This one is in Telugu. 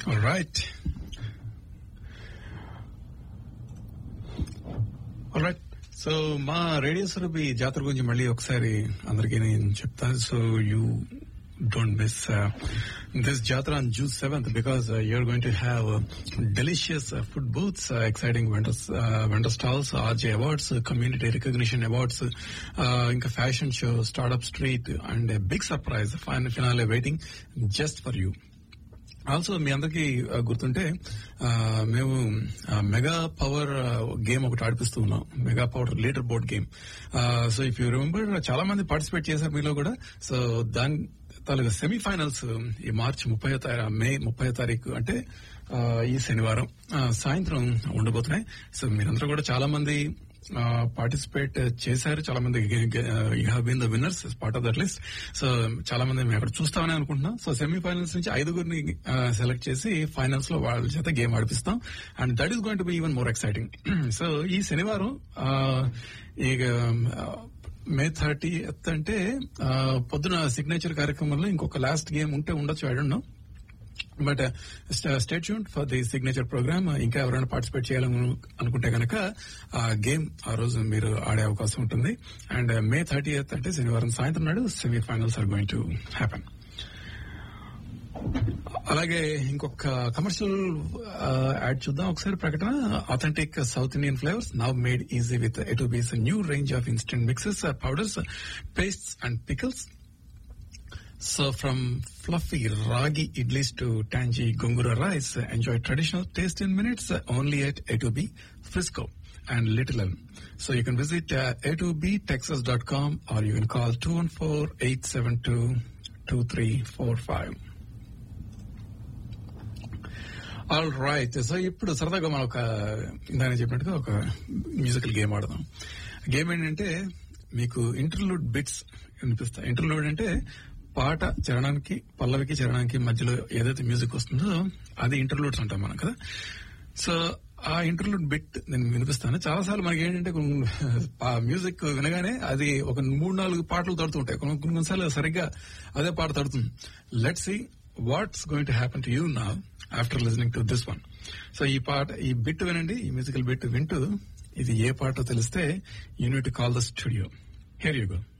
All right. All right. So మా రేడియో సురభి జాతర గురించి మళ్ళీ ఒకసారి అందరికీ నేను చెప్తాను so you don't miss this Jathara on June seventh because you're going to have delicious food booths exciting vendors vendor stalls RJ awards community recognition awards ఇంకా fashion show startup street and big surprise final finale waiting just for you also మీ అందరికి గుర్తుంటే ఆ, మేము మెగా పవర్ గేమ్ ఒకటి ఆడిపిస్తూ ఉన్నాం mega power leader board game so if you remember చాలా మంది పార్టిసిపేట్ చేశారు మీలో కూడా సో దాని తాలూకా సెమీఫైనల్స్ ఈ మార్చి ముప్పై మే ముప్పై తారీఖు అంటే ఆ, ఈ శనివారం ఆ, సాయంత్రం ఉండబోతున్నాయి సో మీరందరూ కూడా చాలా మంది పార్టిసిపేట్ చేశారు చాలా మంది you have been the winners part of that list so చాలా మంది మేము అక్కడ చూస్తామని అనుకుంటున్నాం సో సెమీఫైనల్స్ నుంచి ఐదుగురిని సెలెక్ట్ చేసి ఫైనల్స్ లో వాళ్ళ చేత గేమ్ ఆడిపిస్తాం and that is going to be even more exciting so ఈ శనివారం ఆ, ఇక మే థర్టీ అంటే ఆ, పొద్దున సిగ్నేచర్ కార్యక్రమంలో ఇంకొక లాస్ట్ గేమ్ ఉంటే ఉండొచ్చు I don't know but stay tune for the signature program ఇంకా ఎవరైనా పార్టిసిపేట్ చేయాలని అనుకుంటే కనుక ఆ గేమ్ ఆ రోజు మీరు ఆడే అవకాశం ఉంటుంది అండ్ మే థర్టీ అంటే శనివారం సాయంత్రం నాడు semifinals are going to happen అలాగే ఇంకొక కమర్షియల్ యాడ్ చూద్దాం ఒకసారి ప్రకటన authentic south Indian flavours now made easy with ఎటోబీస్ new range of instant mixes powders pastes and pickles So from fluffy ragi idlis to tangy gongura rice, enjoy traditional taste in minutes uh, only at A2B Frisco and Little Elm. So you can visit uh, a2btexas.com or you can call 214-872-2345. All right so ఇప్పుడు సరదాగా మనం ఒక ఇందాక చెప్పినట్టుగా ఒక మ్యూజికల్ గేమ్ ఆడదాం గేమ్ ఏంటంటే మీకు ఇంటర్లూడ్ బిట్స్ వినిపిస్తాయి ఇంటర్లూడ్ అంటే పాట చరణానికి పల్లవికి చరణానికి మధ్యలో ఏదైతే మ్యూజిక్ వస్తుందో అది ఇంటర్లూడ్స్ అంటాం మనం కదా సో ఆ ఇంటర్లూడ్ బిట్ నేను వినిపిస్తాను చాలా సార్లు మనకి ఏంటంటే కొన్ని- ఆ మ్యూజిక్ వినగానే అది ఒక మూడు నాలుగు పాటలు తడుతుంటాయి కొన్ని కొన్ని కొన్నిసార్లు సరిగ్గా అదే పాట తడుతుంది let see what's going to happen to you నా after listening to this one so ఈ పాట ఈ బిట్ వినండి ఈ మ్యూజికల్ బిట్ వింటూ ఇది ఏ పాటో తెలిస్తే you need call the studio here you go